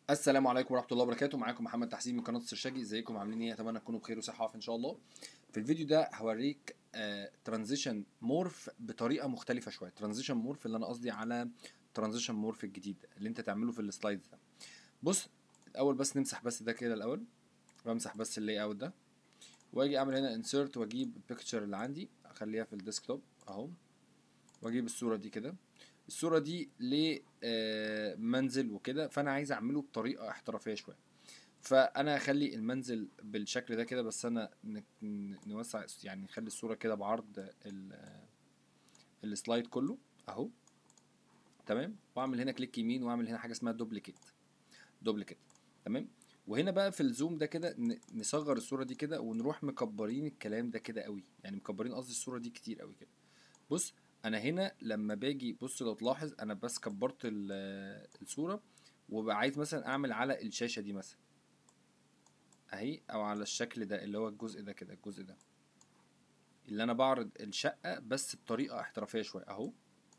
السلام عليكم ورحمه الله وبركاته معاكم محمد تحسين من قناه السرشاجي ازيكم عاملين ايه اتمنى تكونوا بخير وصحه وعافيه ان شاء الله في الفيديو ده هوريك ترانزيشن مورف بطريقه مختلفه شويه ترانزيشن مورف اللي انا قصدي على ترانزيشن مورف الجديد اللي انت تعمله في السلايدز ده بص الاول بس نمسح بس ده كده الاول بمسح بس اللاي اوت ده واجي اعمل هنا انسيرت واجيب البيكتشر اللي عندي اخليها في الديسكتوب اهو واجيب الصوره دي كده الصوره دي لمنزل وكده فانا عايز اعمله بطريقه احترافيه شويه فانا هخلي المنزل بالشكل ده كده بس انا نوسع يعني نخلي الصوره كده بعرض السلايد كله اهو تمام واعمل هنا كليك يمين واعمل هنا حاجه اسمها دوبليكيت دوبليكيت تمام وهنا بقى في الزوم ده كده نصغر الصوره دي كده ونروح مكبرين الكلام ده كده قوي يعني مكبرين قصدي الصوره دي كتير قوي كده بص انا هنا لما باجي بص لو تلاحظ انا بس كبرت الصوره وبقى عايز مثلا اعمل على الشاشه دي مثلا اهي او على الشكل ده اللي هو الجزء ده كده الجزء ده اللي انا بعرض الشقه بس بطريقه احترافيه شويه اهو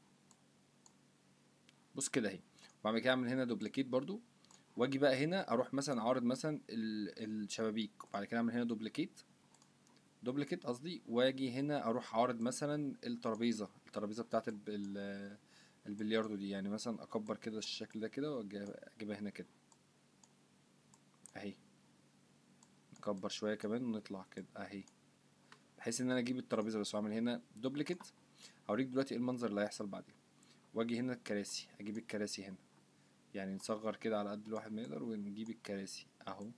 بص كده اهي وبعمل كده اعمل هنا دوبليكيت برضو واجي بقى هنا اروح مثلا عارض مثلا الشبابيك وبعد كده اعمل هنا دوبليكيت دوبليكيت قصدي واجي هنا اروح عارض مثلا الترابيزه الترابيزه بتاعت البلياردو دي يعني مثلا اكبر كده الشكل ده كده واجيبها هنا كده اهي نكبر شويه كمان ونطلع كده اهي بحيث ان انا اجيب الترابيزه بس واعمل هنا دوبليكيت هوريك دلوقتي ايه المنظر اللي هيحصل بعدين واجي هنا الكراسي اجيب الكراسي هنا يعني نصغر كده على قد الواحد ما يقدر ونجيب الكراسي اهو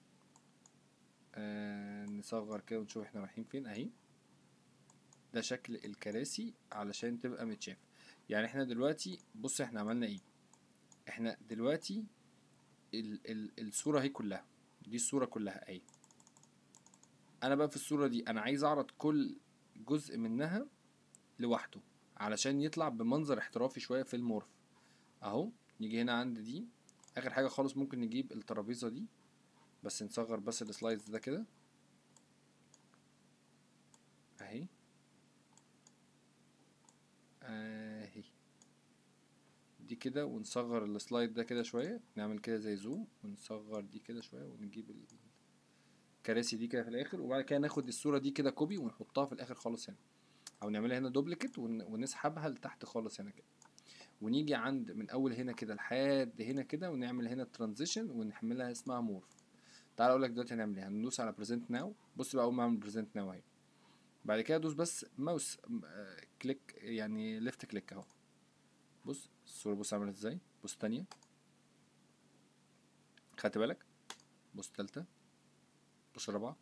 آه نصغر كده ونشوف احنا رايحين فين اهي ده شكل الكراسي علشان تبقى متشاف يعني احنا دلوقتي بص احنا عملنا ايه احنا دلوقتي ال ال الصورة اهي كلها دي الصورة كلها اهي انا بقى في الصورة دي انا عايز اعرض كل جزء منها لوحده علشان يطلع بمنظر احترافي شوية في المورف اهو نيجي هنا عند دي اخر حاجة خالص ممكن نجيب الترابيزة دي بس نصغر بس السلايدز ده كده اهي اهي دي كده ونصغر السلايد ده كده شويه نعمل كده زي زوم ونصغر دي كده شويه ونجيب الكراسي دي كده في الاخر وبعد كده ناخد الصوره دي كده كوبي ونحطها في الاخر خالص هنا او نعملها هنا دوبليكيت ونسحبها لتحت خالص هنا كده ونيجي عند من اول هنا كده لحد هنا كده ونعمل هنا ترانزيشن ونحملها اسمها مورف تعال اقول لك دلوقتي هنعمل ايه هندوس على بريزنت ناو بص بقى اول ما اعمل بريزنت ناو اهي بعد كده ادوس بس ماوس كليك يعني ليفت كليك اهو بص الصوره بص عملت ازاي بص تانية خدت بالك بص تالتة بص الرابعة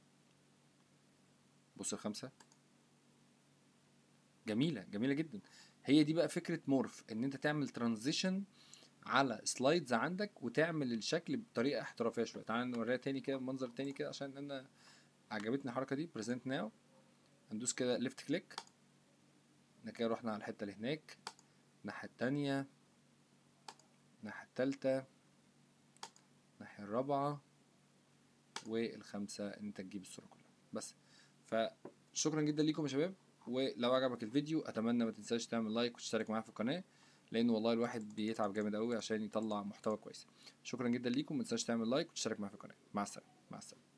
بص الخامسة جميلة جميلة جدا هي دي بقى فكرة مورف ان انت تعمل ترانزيشن على سلايدز عندك وتعمل الشكل بطريقه احترافيه شويه تعال نوريها تاني كده بمنظر تاني كده عشان انا عجبتني الحركه دي بريزنت ناو هندوس كده ليفت كليك احنا كده رحنا على الحته اللي هناك الناحيه التانية الناحيه التالتة الناحيه الرابعه والخامسه ان انت تجيب الصوره كلها بس فشكرا جدا ليكم يا شباب ولو عجبك الفيديو اتمنى ما تنساش تعمل لايك وتشترك معايا في القناه لان والله الواحد بيتعب جامد قوي عشان يطلع محتوى كويس شكرا جدا ليكم ما تنساش تعمل لايك وتشترك معايا في القناه مع السلامه مع السلامه